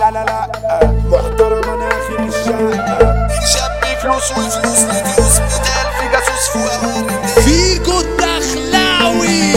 لا لا لا محترم انا اخر الشقة شاب فلوس وفلوس لفلوس بتال في جاسوس فوق فيجو الدخلاوي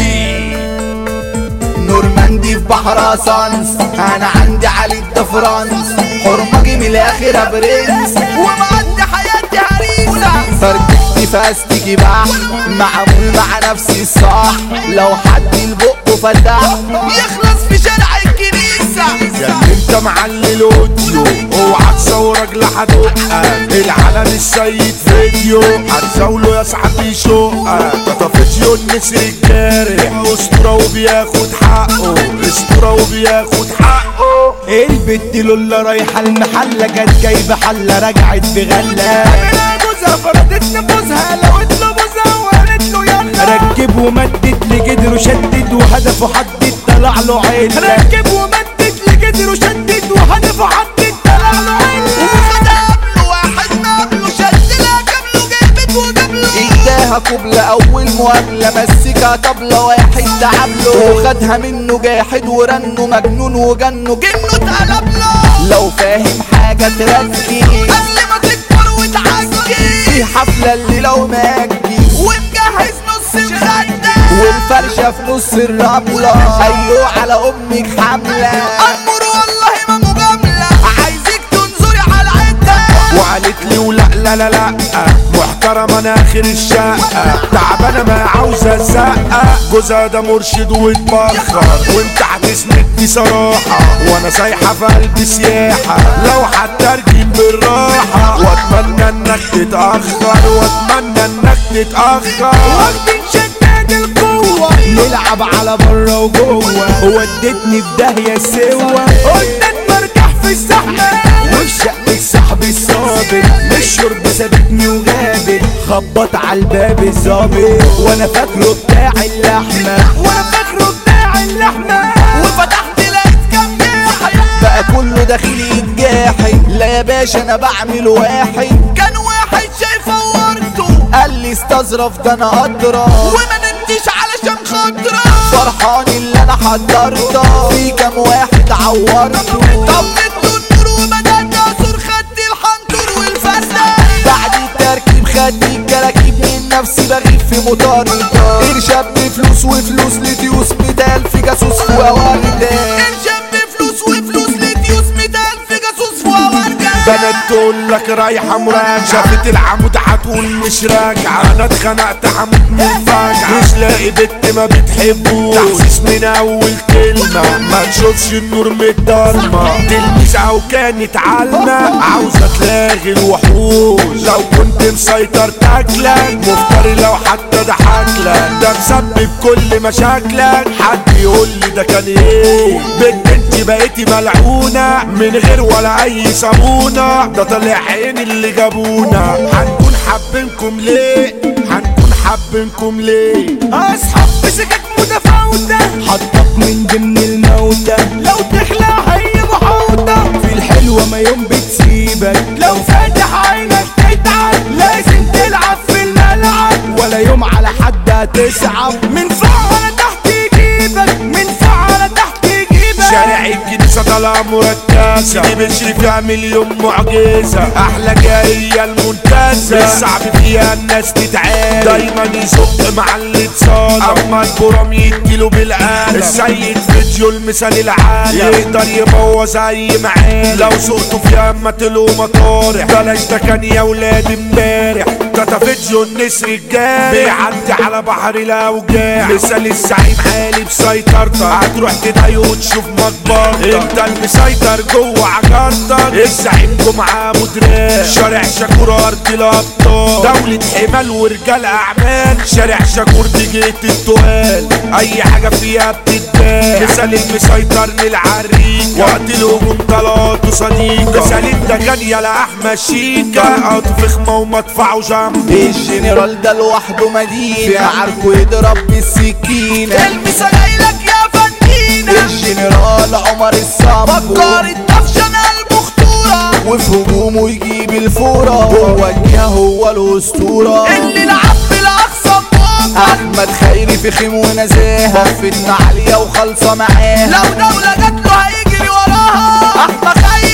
نورماندي في بحر صنص انا عندي علي الدفرانس حرمجي من الاخر برنس ومعدي حياتي هريسة فركتي فاستيكي بح معمول مع نفسي الصح لو حد البق فتح يخلص في شارع الكنيسة يا اللي انت معلل اوديو اوعى تصورك لحدقك العلم السيد فيديو هتزاوله يا صاحبي شقك طفيتيو النسر الجارح اسطوره وبياخد حقه اسطوره وبياخد حقه البت لولا رايحة المحلة جت جايبة حلة رجعت بغلة جوزها فردت نفوسها لو اتلبسها وقالت له يلا ركب ومدد لجدره شدد وهدفه حدد طلع له عين ركب ومدد لجدره شدد وهدفه حدد طلع له عين وخد قبله واحد قبله شد لها قبله جابت وجابله اداها قبلة اول مقابلة مسكها طبلة واحد تعبله وخدها منه جاحد ورنه مجنون وجنه جنه اتقلب له لو فاهم حاجة تركي قبل ما تكبر وتعجي في حفلة اللي لو ماجي ومجهز نص الخدة والفرشة في نص الرملة ايوه على امك حملة امر والله ما مجاملة عايزك تنظري على العدة وقالت لي ولا لا لا لا محترم انا اخر الشقة تعبانة ما عاوزة زقة جوزها ده مرشد واتبخر وانت هتسندني صراحة وانا سايحة في قلب سياحة لو هترجم بالراحة واتمنى انك تتأخر واتمنى انك تتأخر واخدين شداد القوة نلعب على بره وجوه ودتني في داهية سوا قلت مرجح في الزحمة وفي شق السحب الصابر الشرب سابتني وغابت خبط على الباب الظابط وانا فاكره بتاع اللحمة وانا فاكره بتاع اللحمة وفتحت لقيت كام جاحد بقى كله داخل يتجاحد لا يا باشا انا بعمل واحد كان واحد شايف ورته قال لي استظرف ده انا ادرى وما نمتش علشان خاطره فرحان اللي انا حضرته في كام واحد عورته طفيت النور وبدات اثور خدت الحنطور والفسد بعد التركيب خدت الكراكيب من نفسي بغيب في موتوري ارشاد بفلوس وفلوس لديوس ميتال في جاسوس في وواردة ارشاد بفلوس وفلوس لديوس ميتال في جاسوس في وواردة بنات تقول لك رايحة مراجعة شافت العمود هتقول مش راجعة انا اتخنقت هموت من الفجعة مش لاقي بنت ما بتحبوش تحسيس من اول كلمة ما تشوفش النور من الضلمة تلميذ او كانت علمة عاوزة تلاغي الوحوش لو كنت مسيطر تاكلك مفتري لو حتى ضحكلك ده مسبب كل مشاكلك حد يقول لي ده كان ايه بنت انت بقيتي ملعونة من غير ولا اي صابونة ده طلع عين اللي جابونا هنكون حابينكم ليه هنكون حابينكم ليه اصحاب بسكك متفاوتة حطك من ضمن الموتى لو تخلع هي محوطة في الحلوة ما يوم بتسيبك لو فاتح عينك تتعب لازم تلعب في الملعب ولا يوم على حد هتصعب من فوق على تحت يجيبك من فوق على تحت يجيبك شارع الكنيسة طالعة مركزة سيدي بشري فيها مليون معجزة أحلى جاية المنتزه الصعب فيها الناس تتعاد دايما يزق مع اللي اتصال أما البرام يديله بالقلم السيد فيديو المثال العالي يقدر يبوظ أي معاد لو سقته فيها اما تلو مطارح بلاش ده كان يا ولاد امبارح تاتا فيديو النسر الجارح بيعدي على بحر الأوجاع مثال الزعيم عالي بسيطرتك هتروح تضايق وتشوف مقبرتك انت المسيطر جوه عجرتك الزعيم جمعة ابو دراب شارع شاكور ارض الابطال دولة حمال ورجال اعمال شارع شاكور دي جيت التقال اي حاجة فيها بتتباع مثال المسيطر للعريك وقت الهجوم طلعت صديقة مثال الدجان يا احمد شيكا قط فخمة ومدفعه جنب الجنرال ده لوحده مدينة في عركه يضرب بالسكينة المسا جايلك يا فنينة الجنرال عمر الصمبو فكر الطفشان قلبه خطورة وفي هجومه يجيب الفورة هو الجهة هو الأسطورة اللي لعب بالأقصى احمد خيري في خيم ونزاهة وقفتنا عالية وخالصة معاها لو دولة جات له هيجري وراها احمد خيري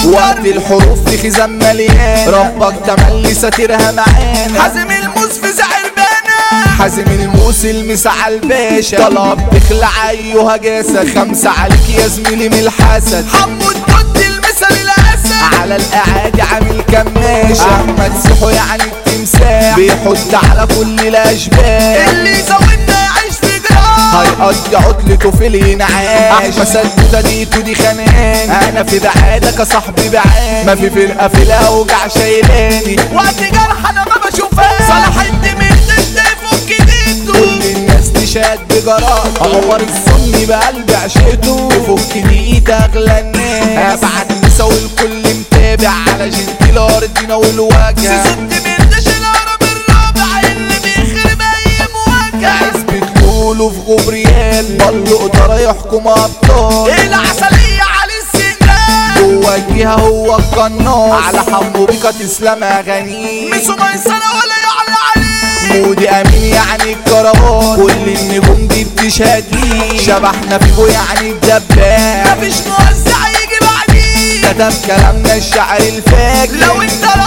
وقت الحروف في خزان مليان ربك تملي ساترها معانا حازم الموس في زعر بنا حازم الموس المس على الباشا طلب تخلع ايها جاسة خمسة عليك يا زميلي من الحسد حمو الدود المثل الاسد على الاعادي عامل كماشة احمد سيحو يعني التمساح بيحط على كل الاشباح اللي يزودنا يعيش في جراح هيقضي عطلته في الانعاش احمد سدودة ديتو دي خانقاني انا في بعادك يا صاحبي بعاني ما في فرقة في الاوجع شايلاني وقت جرح انا ما بشوفهاش صلاح الدمير تبدا يفك ايده كل الناس تشهد بجراءته عمر السني بقلب عشقته يفك نيت اغلى الناس ابعد مساوي الكل متابع على جنتي الارضنا والوجه سيسو الدمير ده العرب الرابع اللي بيخرب اي مواجهه عزبة لولو في غبريال بلو قدر يحكم ابطال العسليه على السنان جوا الجهة هو القناص على حمو بيكا تسلم اغانيه ميسو ميسره ولا يعلى عليه مودي امين يعني الكروان كل النجوم دي بتشهد ليه شبحنا فيكو يعني الدباب مفيش موزع يجي بعديه كتب كلامنا الشعر الفاجر لو انت